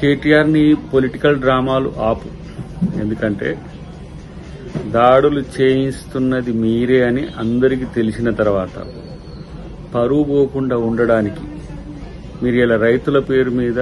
కేటీఆర్ని పొలిటికల్ డ్రామాలు ఆపు ఎందుకంటే దాడులు చేయిస్తున్నది మీరే అని అందరికీ తెలిసిన తర్వాత పరువు పోకుండా ఉండడానికి మీరు ఇలా రైతుల పేరు మీద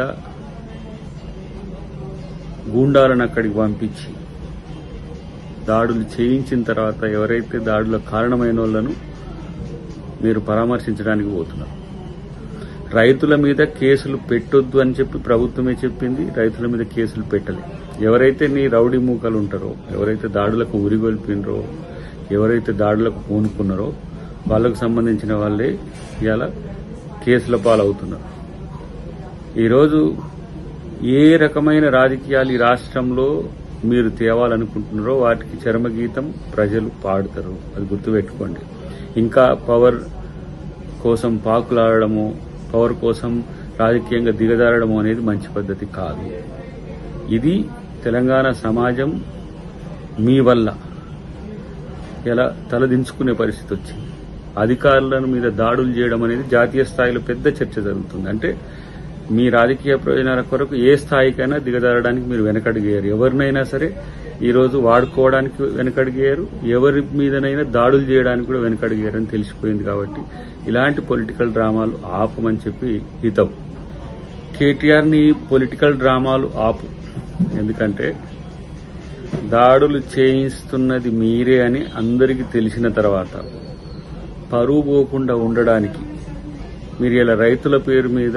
గూండాలను అక్కడికి పంపించి దాడులు చేయించిన తర్వాత ఎవరైతే దాడులకు కారణమైన వాళ్ళను మీరు పరామర్శించడానికి పోతున్నారు రైతుల మీద కేసులు పెట్టొద్దు అని చెప్పి ప్రభుత్వమే చెప్పింది రైతుల మీద కేసులు పెట్టలే ఎవరైతే నీ రౌడీ మూకలు ఉంటారో ఎవరైతే దాడులకు ఉరిగొల్పినరో ఎవరైతే దాడులకు పూనుకున్నారో వాళ్ళకు సంబంధించిన వాళ్ళే ఇవాళ కేసుల పాలవుతున్నారు ఈరోజు ఏ రకమైన రాజకీయాలు ఈ రాష్ట్రంలో మీరు తేవాలనుకుంటున్నారో వాటికి చరమగీతం ప్రజలు పాడుతారు అది గుర్తుపెట్టుకోండి ఇంకా పవర్ కోసం పాకులాడడము పవర్ కోసం రాజకీయంగా దిగజారడం అనేది మంచి పద్ధతి కాదు ఇది తెలంగాణ సమాజం మీ వల్ల ఎలా తలదించుకునే పరిస్థితి వచ్చింది అధికారులను మీద దాడులు చేయడం అనేది జాతీయ స్థాయిలో పెద్ద చర్చ జరుగుతుంది అంటే మీ రాజకీయ ప్రయోజనాల కొరకు ఏ స్థాయికైనా దిగజారడానికి మీరు వెనకడిగేయరు ఎవరినైనా సరే ఈ రోజు వాడుకోవడానికి వెనకడిగేయరు ఎవరి మీదనైనా దాడులు చేయడానికి కూడా వెనకడిగేయరు అని తెలిసిపోయింది కాబట్టి ఇలాంటి పొలిటికల్ డ్రామాలు ఆపమని చెప్పి హితవు కేటీఆర్ని పొలిటికల్ డ్రామాలు ఆపు ఎందుకంటే దాడులు చేయిస్తున్నది మీరే అని అందరికీ తెలిసిన తర్వాత పరువు పోకుండా ఉండడానికి మీరు ఇలా రైతుల పేరు మీద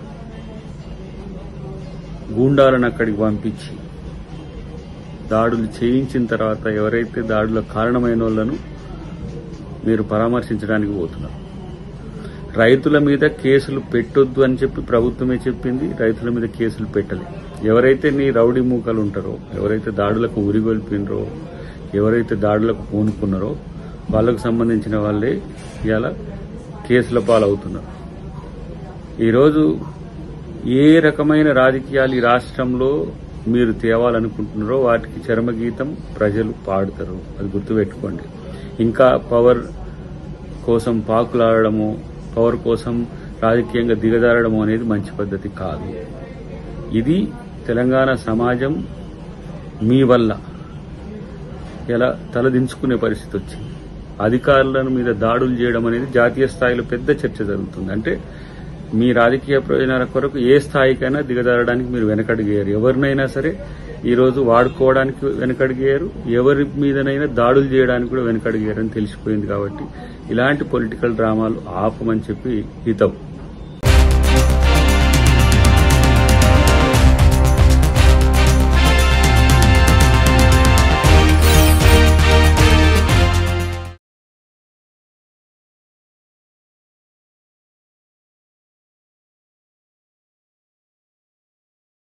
గూండాలను అక్కడికి పంపించి దాడులు చేయించిన తర్వాత ఎవరైతే దాడులకు కారణమైన వాళ్ళను మీరు పరామర్శించడానికి పోతున్నారు రైతుల మీద కేసులు పెట్టొద్దు అని చెప్పి ప్రభుత్వమే చెప్పింది రైతుల మీద కేసులు పెట్టలే ఎవరైతే నీ రౌడీ మూకలు ఉంటారో ఎవరైతే దాడులకు ఉరిగొల్పినరో ఎవరైతే దాడులకు పూనుకున్నారో వాళ్ళకు సంబంధించిన వాళ్ళే ఇవాళ కేసుల పాలవుతున్నారు ఈరోజు ఏ రకమైన రాజకీయాలు ఈ రాష్ట్రంలో మీరు తేవాలనుకుంటున్నారో వాటికి చరమగీతం ప్రజలు పాడుతారు అది గుర్తుపెట్టుకోండి ఇంకా పవర్ కోసం పాకులాడడము పవర్ కోసం రాజకీయంగా దిగజారడం అనేది మంచి పద్ధతి కాదు ఇది తెలంగాణ సమాజం మీ వల్ల ఎలా తలదించుకునే పరిస్థితి వచ్చింది అధికారులను మీద దాడులు చేయడం అనేది జాతీయ స్థాయిలో పెద్ద చర్చ జరుగుతుంది అంటే మీ రాజకీయ ప్రయోజనాల కొరకు ఏ స్థాయికైనా దిగజారడానికి మీరు వెనకడిగేయరు ఎవరినైనా సరే ఈ రోజు వాడుకోవడానికి వెనకడిగేయరు ఎవరి మీదనైనా దాడులు చేయడానికి కూడా వెనకడిగేయరు అని తెలిసిపోయింది కాబట్టి ఇలాంటి పొలిటికల్ డ్రామాలు ఆపమని చెప్పి హితవు